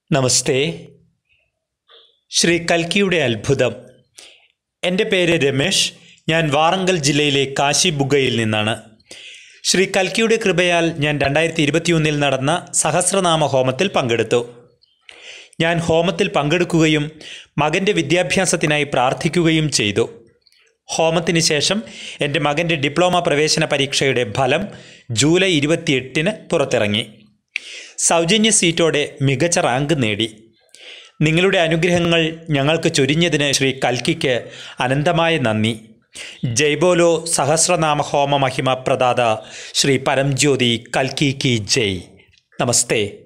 നമസ്തേ ശ്രീ കൽക്കിയുടെ അത്ഭുതം എൻ്റെ പേര് രമേഷ് ഞാൻ വാറങ്കൽ ജില്ലയിലെ കാശിബുഗയിൽ നിന്നാണ് ശ്രീ കൽക്കിയുടെ കൃപയാൽ ഞാൻ രണ്ടായിരത്തി ഇരുപത്തിയൊന്നിൽ നടന്ന സഹസ്രനാമ ഹോമത്തിൽ പങ്കെടുത്തു ഞാൻ ഹോമത്തിൽ പങ്കെടുക്കുകയും മകൻ്റെ വിദ്യാഭ്യാസത്തിനായി പ്രാർത്ഥിക്കുകയും ചെയ്തു ഹോമത്തിന് ശേഷം എൻ്റെ മകൻ്റെ ഡിപ്ലോമ പ്രവേശന പരീക്ഷയുടെ ഫലം ജൂലൈ ഇരുപത്തിയെട്ടിന് പുറത്തിറങ്ങി സൗജന്യ സീറ്റോടെ മികച്ച റാങ്ക് നേടി നിങ്ങളുടെ അനുഗ്രഹങ്ങൾ ഞങ്ങൾക്ക് ചൊരിഞ്ഞതിന് ശ്രീ കൽക്കിക്ക് അനന്തമായ നന്ദി ജയ്ബോലോ സഹസ്രനാമ ഹോമ മഹിമ പ്രദാത ശ്രീ പരംജ്യോതി കൽക്കി കി ജയ് നമസ്തേ